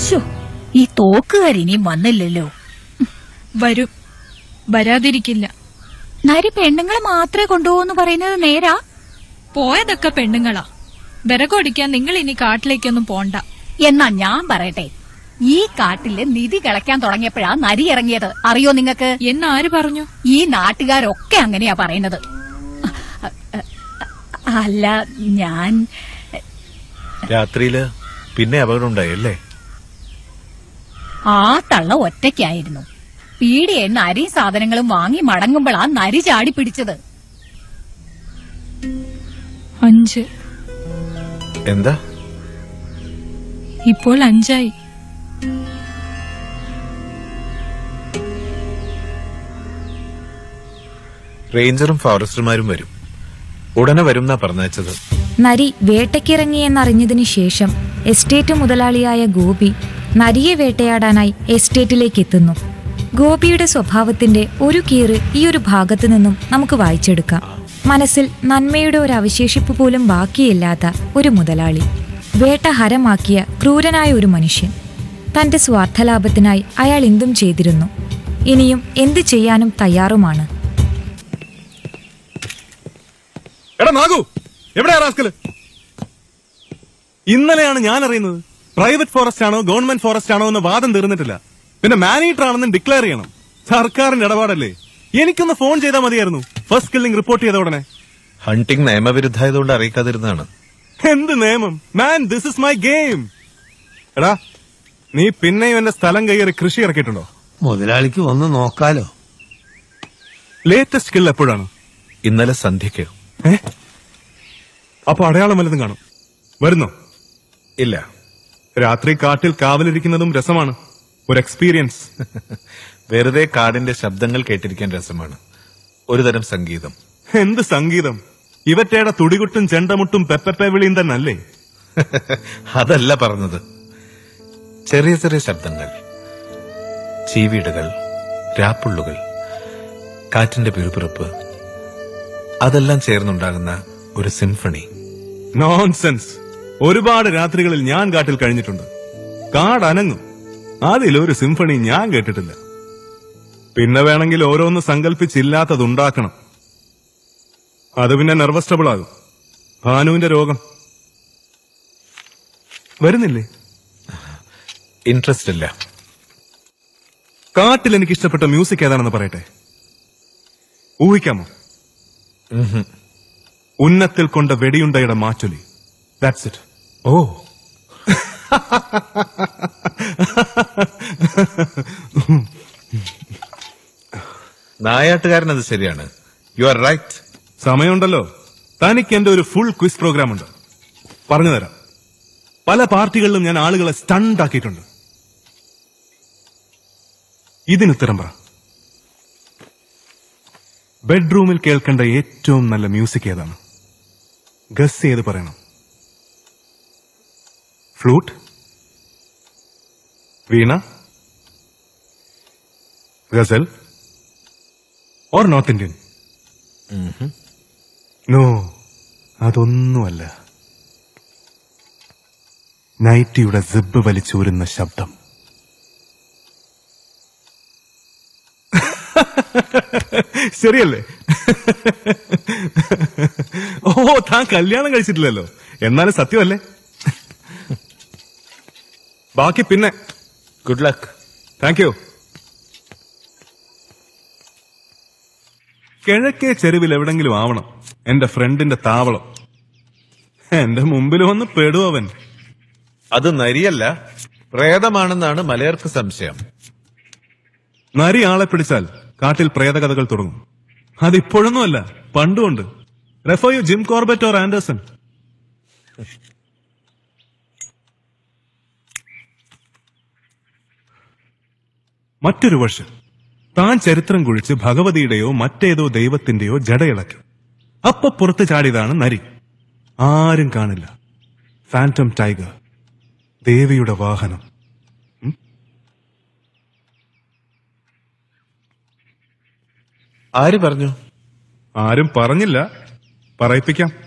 ശോ ഈ തോക്കുകാരിനിയും വന്നില്ലല്ലോ വരും വരാതിരിക്കില്ല നരി പെണ്ണുങ്ങളെ മാത്രമേ കൊണ്ടുപോകുന്നു പറയുന്നത് നേരാ പോയതൊക്കെ പെണ്ണുങ്ങളാ വിറകൊടിക്കാൻ നിങ്ങൾ ഇനി കാട്ടിലേക്കൊന്നും പോണ്ട എന്നാ ഞാൻ പറയട്ടെ ഈ കാട്ടില് നിധി കിളയ്ക്കാൻ തുടങ്ങിയപ്പോഴാ നരി ഇറങ്ങിയത് അറിയോ നിങ്ങക്ക് എന്നാര് പറഞ്ഞു ഈ നാട്ടുകാരൊക്കെ അങ്ങനെയാ പറയുന്നത് അല്ല ഞാൻ രാത്രിയില് പിന്നെ അപകടം ഉണ്ടായല്ലേ ആ തള്ള ഒറ്റയ്ക്കായിരുന്നു പീടിയെന്ന് അരിയും സാധനങ്ങളും വാങ്ങി മടങ്ങുമ്പോഴാ നരി ചാടി പിടിച്ചത് അഞ്ച് എന്താ ഇപ്പോൾ അഞ്ചായി റേഞ്ചറും ഫോറസ്റ്റർമാരും വരും ഉടനെ വരും എന്നാ പറഞ്ഞയച്ചത് നരി വേട്ടയ്ക്കിറങ്ങിയെന്നറിഞ്ഞതിനു ശേഷം എസ്റ്റേറ്റ് മുതലാളിയായ ഗോപി നരിയെ വേട്ടയാടാനായി എസ്റ്റേറ്റിലേക്ക് എത്തുന്നു ഗോപിയുടെ സ്വഭാവത്തിന്റെ ഒരു കീറ് ഈ ഒരു ഭാഗത്തു നിന്നും നമുക്ക് വായിച്ചെടുക്കാം മനസ്സിൽ നന്മയുടെ ഒരു അവശേഷിപ്പ് പോലും ബാക്കിയില്ലാത്ത ഒരു മുതലാളി വേട്ട ഹരമാക്കിയ ക്രൂരനായ ഒരു മനുഷ്യൻ തന്റെ സ്വാർത്ഥലാഭത്തിനായി അയാൾ എന്തും ചെയ്തിരുന്നു ഇനിയും എന്ത് ചെയ്യാനും തയ്യാറുമാണ് എടാ നാഗു എവിടെയാ റാസ്കല് ഇന്നലെയാണ് ഞാൻ അറിയുന്നത് പ്രൈവറ്റ് ഫോറസ്റ്റ് ആണോ ഗവൺമെന്റ് ഫോറസ്റ്റ് ആണോ എന്ന് വാദം തീർന്നിട്ടില്ല പിന്നെ മാനേറ്റർ ആണെന്ന് ഡിക്ലെയർ ചെയ്യണം സർക്കാരിന്റെ ഇടപാടല്ലേ എനിക്കൊന്ന് ഫോൺ ചെയ്താൽ മതിയായിരുന്നു ഫസ്റ്റ് കില്ലിംഗ് റിപ്പോർട്ട് ചെയ്ത ഉടനെ ഹണ്ടിങ് നിയമവിരുദ്ധമായതുകൊണ്ട് അറിയിക്കാതിരുന്നതാണ് എന്ത് നിയമം man this is my game എടാ നീ പിന്നെയും എന്റെ സ്ഥലം കയ്യേറി കൃഷി ഇറക്കിയിട്ടുണ്ടോ മുതലാളിക്ക് വന്ന് നോക്കാലോ ലേറ്റസ്റ്റ് കിll എപ്പോഴാണ് ഇന്നലെ സന്ധ്യയ്ക്ക് ഏ അപ്പൊ അടയാളം വല്ലതും കാണും വരുന്നോ ഇല്ല രാത്രി കാട്ടിൽ കാവലിരിക്കുന്നതും രസമാണ് ഒരു എക്സ്പീരിയൻസ് വെറുതെ കാടിന്റെ ശബ്ദങ്ങൾ കേട്ടിരിക്കാൻ രസമാണ് ഒരുതരം സംഗീതം എന്ത് സംഗീതം ഇവറ്റയുടെ തുടികുട്ടും ചെണ്ടമുട്ടും പെപ്പപ്പെ വിളിയും തന്നെ അല്ലേ അതല്ല പറഞ്ഞത് ചെറിയ ചെറിയ ശബ്ദങ്ങൾ ചീവീടുകൾ രാപ്പുള്ളുകൾ കാറ്റിന്റെ പിറുപിറുപ്പ് അതെല്ലാം ചേർന്നുണ്ടാകുന്ന ഒരു സിംഫണി നോൺസെൻസ് ഒരുപാട് രാത്രികളിൽ ഞാൻ കാട്ടിൽ കഴിഞ്ഞിട്ടുണ്ട് കാട് അനങ്ങും അതിലൊരു സിംഫണി ഞാൻ കേട്ടിട്ടില്ല പിന്നെ വേണമെങ്കിൽ ഓരോന്ന് സങ്കല്പിച്ചില്ലാത്തതുണ്ടാക്കണം അത് പിന്നെ നെർവസ് ട്രബിൾ ആകും ഭാനുവിന്റെ രോഗം വരുന്നില്ലേ ഇൻട്രസ്റ്റ് ഇല്ല കാട്ടിൽ എനിക്ക് ഇഷ്ടപ്പെട്ട മ്യൂസിക് ഏതാണെന്ന് പറയട്ടെ ഊഹിക്കാമോ ഉന്നത്തിൽ കൊണ്ട വെടിയുണ്ടയുടെ മാറ്റൊലി ദാറ്റ്സ് ഇറ്റ് ഓ നായാട്ടുകാരൻ അത് ശരിയാണ് യു ആർ റൈറ്റ് സമയമുണ്ടല്ലോ തനിക്ക് എന്റെ ഒരു ഫുൾ ക്വിസ് പ്രോഗ്രാം ഉണ്ട് പറഞ്ഞുതരാം പല പാർട്ടികളിലും ഞാൻ ആളുകളെ സ്റ്റണ്ട് ആക്കിയിട്ടുണ്ട് ഇതിന് ഉത്തരം പറ ബെഡ്റൂമിൽ കേൾക്കേണ്ട ഏറ്റവും നല്ല മ്യൂസിക് ഏതാണ് ഗസ് ചെയ്ത് പറയണം ഫ്ലൂട്ട് വീണ ഗസൽ ഓർ നോർത്ത് ഇന്ത്യൻ നോ അതൊന്നുമല്ല നൈറ്റിയുടെ സിബ് വലിച്ചൂരുന്ന ശബ്ദം ശരിയല്ലേ ഓ താൻ കല്യാണം കഴിച്ചിട്ടില്ലല്ലോ എന്നാലും സത്യമല്ലേ ബാക്കി പിന്നെ ഗുഡ് ലക്ക് താങ്ക് യു കിഴക്കേ ചെരുവിൽ എവിടെങ്കിലും ആവണം എന്റെ ഫ്രണ്ടിന്റെ താവളം എന്റെ മുമ്പിൽ വന്ന് പെടുവൻ അത് നരിയല്ല പ്രേതമാണെന്നാണ് മലയർക്ക് സംശയം നരി ആളെ പിടിച്ചാൽ കാട്ടിൽ പ്രേതകഥകൾ തുടങ്ങും അതിപ്പോഴൊന്നുമല്ല പണ്ടുമുണ്ട് റെഫോയു ജിം കോർബറ്റ് ഓർ ആൻഡേഴ്സൺ മറ്റൊരു വർഷം താൻ ചരിത്രം കുഴിച്ച് ഭഗവതിയുടെയോ മറ്റേതോ ദൈവത്തിന്റെയോ ജടയിളക്കി അപ്പൊ പുറത്ത് ചാടിയതാണ് നരി ആരും കാണില്ല ഫാന്റം ടൈഗർ ദേവിയുടെ വാഹനം ആര് പറഞ്ഞു ആരും പറഞ്ഞില്ല പറയിപ്പിക്കാം